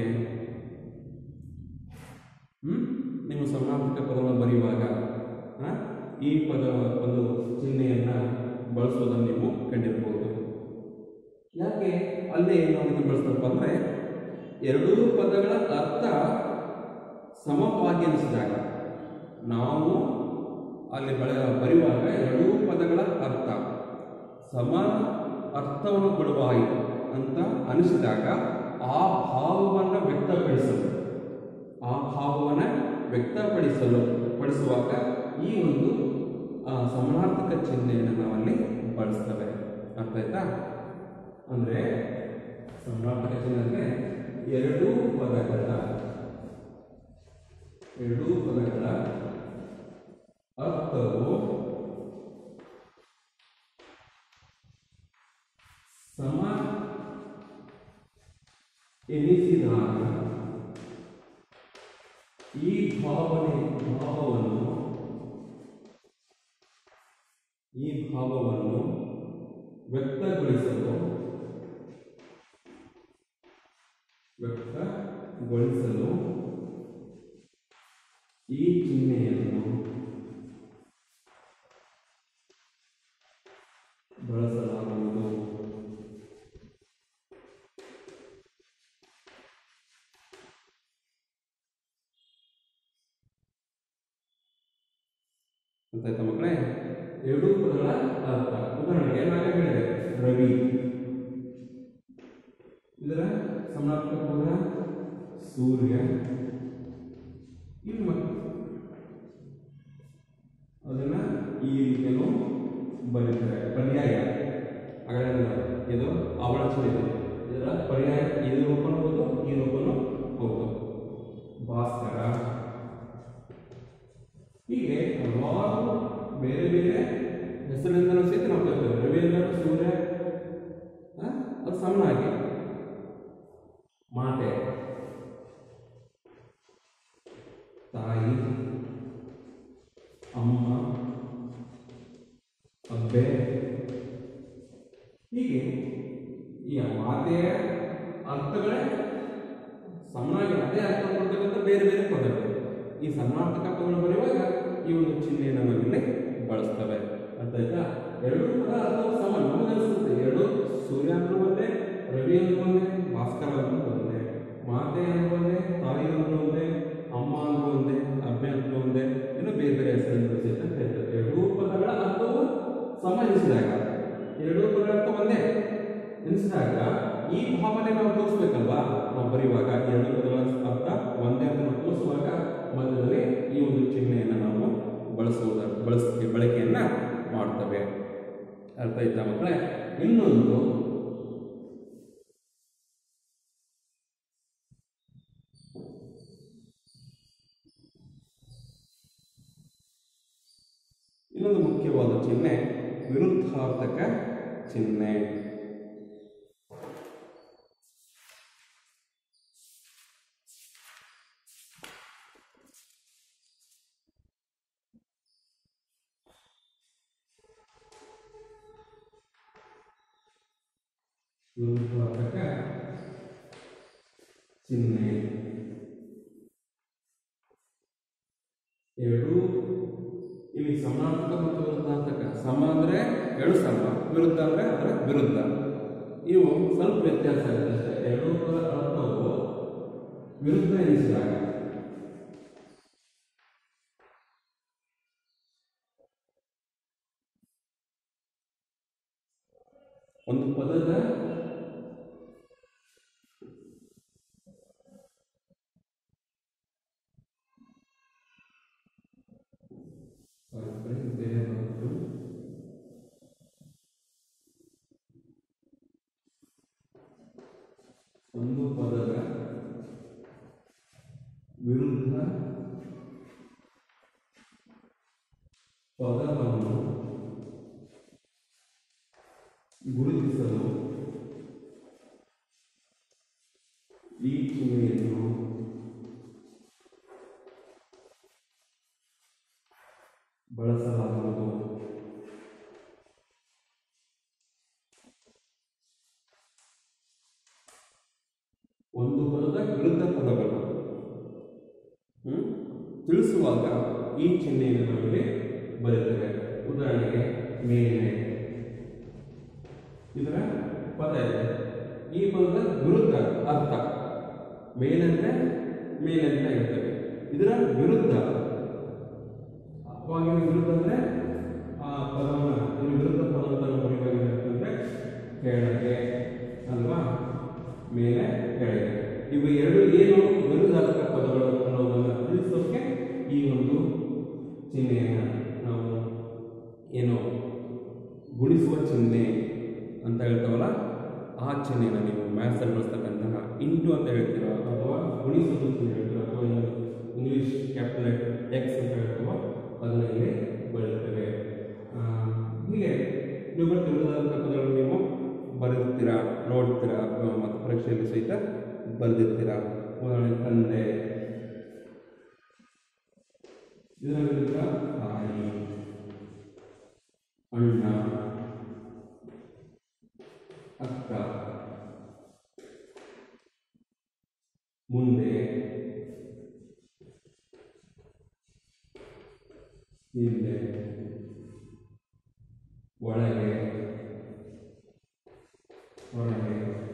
ಹ್ಮ್ ನೀವು ಸಮಾನಾರ್ಥಕ ಪದವನ್ನು ಬರೆಯುವಾಗ ಆ, ಈ ಪದ ಒಂದು ಚಿಹ್ನೆಯನ್ನ ಬಳಸೋದನ್ನು ನೀವು ಕಂಡಿರ್ಬೋದು ಯಾಕೆ ಅಲ್ಲೇ ನಾವು ಇದನ್ನು ಬಳಸ್ತಪ್ಪ ಅಂದ್ರೆ ಎರಡೂ ಪದಗಳ ಅರ್ಥ ಸಮವಾಗಿ ಅನಿಸಿದಾಗ ನಾವು ಅಲ್ಲಿ ಬಳ ಬರೆಯುವಾಗ ಎರಡೂ ಪದಗಳ ಅರ್ಥ ಸಮ ಅರ್ಥವನ್ನು ಕೊಡುವಾಯಿತು ಅಂತ ಅನಿಸಿದಾಗ ಆ ಭಾವವನ್ನು ವ್ಯಕ್ತಪಡಿಸಲು ಆ ಭಾವವನ್ನು ವ್ಯಕ್ತಪಡಿಸಲು ಪಡಿಸುವಾಗ ಈ ಒಂದು ಆ, ಸಮಾನಾರ್ಥಕ ಚಿಹ್ನೆಯನ್ನು ನಾವಲ್ಲಿ ಬಳಸ್ತೇವೆ ಅರ್ಥ ಆಯ್ತಾ ಅಂದ್ರೆ ಸಮಾನಾರ್ಥಕ ಚಿಹ್ನೆ ಅಂದ್ರೆ ಎರಡೂ ಪದಗಳ ಎರಡೂ ಪದಗಳ ಅರ್ಥವು ಸಮ ಎನಿಸಿದಾಗ ಈ ಭಾವನೆ ಭಾವವನ್ನು ಈ ಭಾವವನ್ನು ವ್ಯಕ್ತಗೊಳಿಸಲು ವ್ಯಕ್ತಗೊಳಿಸಲು ಈ ಚಿಹ್ನೆಯನ್ನು ಬಳಸಲಾಗುವುದು ಗೊತ್ತಾಯ್ತಾ ಮಕ್ಕಳೇ ಎರಡೂ ಪದಗಳ ಅರ್ಥ ಉದಾಹರಣೆಗೆ ನಾನು ಹೇಳಿದೆ ರವಿ ಇದರ ಸಮಾನಾರ್ಥಕ ಪದ ಸೂರ್ಯ ಇಲ್ಲಿ ಮತ್ತೆ ಅದನ್ನ ಈ ರೀತಿಯಲ್ಲೂ ಬರೀತಾರೆ ಪರ್ಯಾಯ ಹಾಗಾದ್ರೆ ಇದು ಅವಳ ಇದೆ ಇದರ ಪರ್ಯಾಯ ಇದು ರೂಪನೂ ಹೌದು ಈ ರೂಪನೂ ಹೌದು ಭಾಸ್ಕರ ಹೀಗೆ ಹಲವಾರು ಬೇರೆ ಬೇರೆ ಹೆಸರಿಂದಲೂ ಸಹಿತ ನಾವು ಕರಿತೇವೆ ರವಿ ಅಂದರೆ ಸೂರ್ಯ ಆ, ಅದು ಸಮನಾಗಿ ಮಾತೆ ತಾಯಿ ಅಮ್ಮ ಅಬ್ಬೆ ಹೀಗೆ ಈ ಮಾತೆಯ ಅರ್ಥಗಳೇ ಸಮನಾಗಿ ಅದೇ ಅರ್ಥ ಕೊಡ್ತಕ್ಕಂಥ ಬೇರೆ ಬೇರೆ ಪದಗಳು ಈ ಸಮಾನಾರ್ಥಕ ಪದಗಳು ಬರೆಯುವಾಗ ಈ ಒಂದು ಚಿಹ್ನೆಯನ್ನು ನಾವಿಲ್ಲಿ ಬಳಸ್ತೇವೆ ಅರ್ಥ ಆಯ್ತಾ ಎರಡು ಪದ ಅರ್ಥವು ಸಮ ನಮಗೆ ಅನಿಸುತ್ತೆ ಎರಡು ಸೂರ್ಯ ಅನ್ನೋ ಒಂದೇ ರವಿ ಅನ್ನೋ ಒಂದೇ ಭಾಸ್ಕರ ಅನ್ನೋ ಒಂದೇ ಮಾತೆ ಅನ್ನೋ ಒಂದೇ ತಾಯಿ ಅನ್ನೋ ಒಂದೇ ಅಮ್ಮ ಅಂದ್ರೂ ಒಂದೇ ಅಬ್ಬೆ ಅಂದ್ರೂ ಒಂದೇ ಇನ್ನು ಬೇರೆ ಬೇರೆ ಹೆಸರುಗಳು ಸಹಿತ ಕರೀತಾರೆ ಎರಡೂ ಪದಗಳ ಅರ್ಥವು ಸಮ ಎನಿಸಿದಾಗ ಎರಡೂ ಪದಗಳ ಅರ್ಥ ಒಂದೇ ಎನಿಸಿದಾಗ ಈ ಭಾವನೆ ನಾವು ತೋರಿಸ್ಬೇಕಲ್ವಾ ನಾವು ಬರೆಯುವಾಗ ಎರಡು ಪದಗಳ ಅರ್ಥ ಒಂದೇ ಅಂತ ನಾವು ತೋರಿಸುವಾಗ ಮಧ್ಯದಲ್ಲಿ ಈ ಒಂದು ಚಿಹ್ನೆಯನ್ನು ನಾವು ಬಳಸುವುದ ಬಳಸ್ ಬಳಕೆಯನ್ನ ಮಾಡ್ತೇವೆ ಅರ್ಥ ಆಯ್ತಾ ಮಕ್ಕಳೇ ಇನ್ನೊಂದು ಇನ್ನೊಂದು ಮುಖ್ಯವಾದ ಚಿಹ್ನೆ ವಿರುದ್ಧಾರ್ಥಕ ಚಿಹ್ನೆ ವಿರುದ್ಧಾರ್ಥಕ ಚಿಹ್ನೆ ಎರಡು ಇಲ್ಲಿ ಸಮಾನಾರ್ಥಕ ಮತ್ತು ವಿರುದ್ಧಾರ್ಥಕ ಸಮ ಅಂದ್ರೆ ಎರಡು ಸಮ ವಿರುದ್ಧ ಅಂದ್ರೆ ಅದರ ವಿರುದ್ಧ ಇವು ಸ್ವಲ್ಪ ವ್ಯತ್ಯಾಸ ಇರುತ್ತೆ ಅಷ್ಟೇ ಎರಡೂ ಪದ ಅರ್ಥವು ವಿರುದ್ಧ ಎನಿಸಿದಾಗ ಒಂದು ಪದದ Sorry, bring there to ಒಂದು ಪದದ ವಿರುದ್ಧ ಪದವನ್ನು ಗುರುತಿಸಲು ಈ ಚಿಹ್ನೆಯನ್ನು ಬಳಸಲಾಗುವುದು ಒಂದು ಪದದ ವಿರುದ್ಧ ಪದಗಳು ಹ್ಮ್? ತಿಳಿಸುವಾಗ ಈ ಚಿಹ್ನೆಯನ್ನು ನಮಗೆ ಬರುತ್ತವೆ ಉದಾಹರಣೆಗೆ ಮೇಲೆ ಇದರ ಪದ ಇದೆ ಈ ಪದದ ವಿರುದ್ಧ ಅರ್ಥ ಮೇಲಂದ್ರೆ ಮೇಲೆ ಅಂತ ಹೇಳ್ತೇವೆ ಇದರ ವಿರುದ್ಧ ಅವಾಗಿನ ವಿರುದ್ಧ ಅಂದ್ರೆ ಆ ಪದವನ್ನು ಇದ್ರ ವಿರುದ್ಧ ಪದವನ್ನು ಬರೆಯುವಾಗ ಏನಾಗ್ತದೆ ಕೆಳಗೆ ಅಲ್ವಾ ಮೇಲೆ ಕೆಳಗೆ ಇವು ಎರಡು ಏನು ವಿರುದ್ಧಾರ್ಥಕ ಪದಗಳು ಅನ್ನೋದನ್ನು ತಿಳಿಸೋಕೆ ಈ ಒಂದು ಚಿಹ್ನೆಯನ್ನು ನಾವು ಏನು ಗುಣಿಸುವ ಚಿಹ್ನೆ ಅಂತ ಹೇಳ್ತಾವಲ್ಲ ಆ ಚಿಹ್ನೆಯನ್ನು ನೀವು ಮ್ಯಾಥ್ಸಲ್ಲಿ ಬಳಸ್ತಕ್ಕಂತಹ ಇಂಟು ಅಂತ ಹೇಳ್ತೀರಾ ಅಥವಾ ಗುಣಿಸೋದು ಅಂತ ಹೇಳ್ತೀರಾ ಅಥವಾ ಇಂಗ್ಲಿಷ್ ಕ್ಯಾಪಿಟಲ್ ಎಕ್ಸ್ ಅಂತ ಹೇಳ್ತೀವೋ ಅದನ್ನು ಇಲ್ಲಿ ಬಳಸ್ತೇವೆ ಆ, ಹೀಗೆ ನೀವು ತಿಳಿದಾದ ಪದಗಳನ್ನು ನೀವು ಬರೆದಿರ್ತೀರಾ ನೋಡ್ತೀರಾ ಆ, ಮತ್ತು ಪರೀಕ್ಷೆಯಲ್ಲಿ ಸಹಿತ ಬರೆದಿರ್ತೀರಾ ಉದಾಹರಣೆ ತಂದೆ ಇದರ ವಿರುದ್ಧ ತಾಯಿ ಅಣ್ಣ ಅಕ್ಕ ಮುಂದೆ ಹಿಂದೆ ಒಳಗೆ ಹೊರಗೆ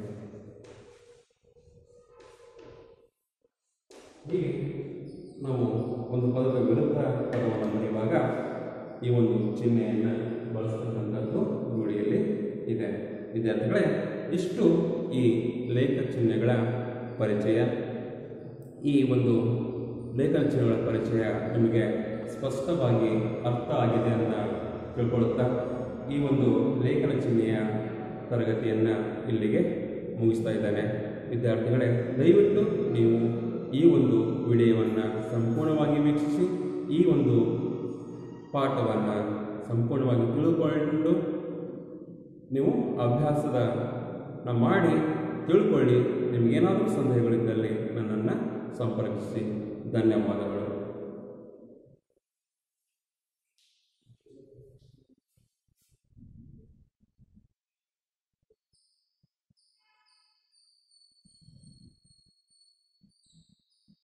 ಹೀಗೆ ನಾವು ಒಂದು ಪದದ ವಿರುದ್ಧ ಪದವನ್ನು ಬರೆಯುವಾಗ ಈ ಒಂದು ಚಿಹ್ನೆಯನ್ನು ಬಳಸ್ತಕ್ಕಂಥದ್ದು ರೂಢಿಯಲ್ಲಿ ಇದೆ ವಿದ್ಯಾರ್ಥಿಗಳೇ ಇಷ್ಟು ಈ ಲೇಖ ಚಿಹ್ನೆಗಳ ಪರಿಚಯ ಈ ಒಂದು ಲೇಖನ ಚಿಹ್ನೆಗಳ ಪರಿಚಯ ನಿಮಗೆ ಸ್ಪಷ್ಟವಾಗಿ ಅರ್ಥ ಆಗಿದೆ ಅಂತ ತಿಳ್ಕೊಳ್ಳುತ್ತಾ ಈ ಒಂದು ಲೇಖನ ಚಿಹ್ನೆಯ ತರಗತಿಯನ್ನು ಇಲ್ಲಿಗೆ ಮುಗಿಸ್ತಾ ಇದ್ದೇನೆ ವಿದ್ಯಾರ್ಥಿಗಳೇ ದಯವಿಟ್ಟು ನೀವು ಈ ಒಂದು ವಿಡಿಯೋವನ್ನು ಸಂಪೂರ್ಣವಾಗಿ ವೀಕ್ಷಿಸಿ ಈ ಒಂದು ಪಾಠವನ್ನು ಸಂಪೂರ್ಣವಾಗಿ ತಿಳ್ಕೊಂಡು ನೀವು ಅಭ್ಯಾಸದ ನ ಮಾಡಿ ತಿಳ್ಕೊಳ್ಳಿ ನಿಮಗೇನಾದರೂ ಸಂದೇಹಗಳಿದ್ದಲ್ಲಿ ನನ್ನನ್ನು ಸಂಪರ್ಕಿಸಿ ಧನ್ಯವಾದಗಳು